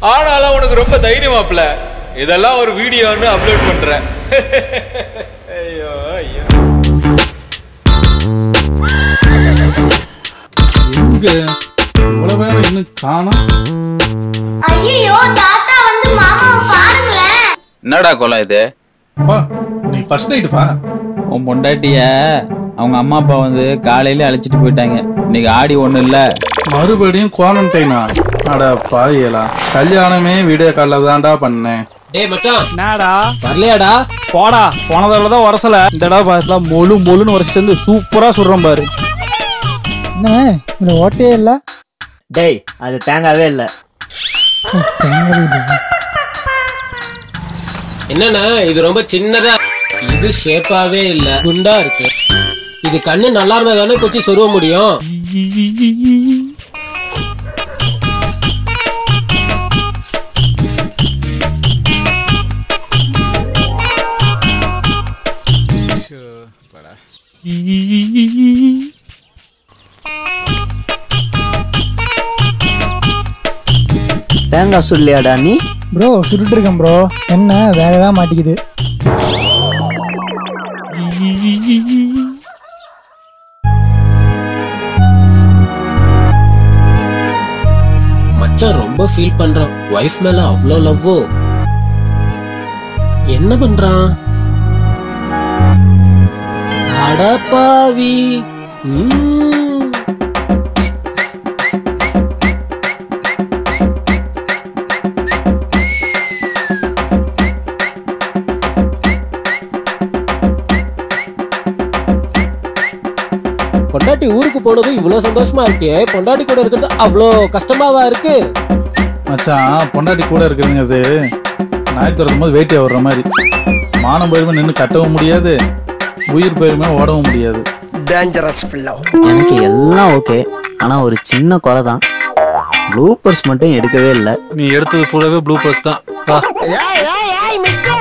ஆனாலும் உனக்கு ரொம்ப தைரியமாப்ல இதெல்லாம் ஒரு வீடியோன்னு அப்லோட் பண்ற ஐயோ ஐயோ எங்க இவ்வளவு நேரம் இன்னும் காணோம் ஐயோ தாத்தா வந்து மாமாவை பாருங்களேன் என்னடா கொலை இது அப்பா நீ ஃபர்ஸ்ட் நைட்டு பா உன் பொண்டாட்டிய அவங்க அம்மா அப்பா வந்து காலையில அழைச்சிட்டு போயிட்டாங்க இன்னைக்கு ஆடி ஒண்ணு இல்ல மறுபடியும் குவாரண்டைனா அட பாவியலா கல்யாணமே வீடியோ காலில் தான்டா பண்ணேன் டேய் மச்சான் என்னடா வரலையாடா போடா போன தடவை தான் உரசல இந்த தடவை பார்த்தா மொழு மொழுன்னு உரசிட்டு வந்து சூப்பரா சுடுறோம் பாரு என்ன இதுல ஓட்டே இல்ல டேய் அது தேங்காவே இல்ல என்னண்ணா இது ரொம்ப சின்னதா இது ஷேப்பாவே இல்ல குண்டா இருக்கு இது கண்ணு நல்லா இருந்தா தானே கொச்சி சொருவ முடியும் தேங்காய் சொல்லியாடா நீ ப்ரோ சுட்டுட்டு இருக்கேன் ப்ரோ என்ன வேற ஏதாவது மாட்டிக்குது மச்சான் ரொம்ப ஃபீல் பண்றான் ஒய்ஃப் மேல அவ்வளோ லவ்வோ என்ன பண்றான் அடப்பாவி ம். பொண்டாட்டி ஊருக்கு போனதும் இவ்வளவு சந்தோஷமா இருக்கே பொண்டாட்டி கூட இருக்கிறது அவ்வளோ கஷ்டமாவா இருக்கு மச்சான் பொண்டாட்டி கூட இருக்கிறதுங்கிறது நாய் திறக்கும் போது வேட்டியா வர்ற மாதிரி மானம் போயிருமே நின்று கட்டவும் முடியாது உயிர் போயிருமே ஓடவும் முடியாது எனக்கு எல்லாம் ஓகே ஆனா ஒரு சின்ன குறை தான் ப்ளூப்பர்ஸ் மட்டும் எடுக்கவே இல்லை நீ எடுத்தது பூராவே ப்ளூ பர்ஸ் தான் வா ஏய் ஏய் ஏய் மிஸ்டர்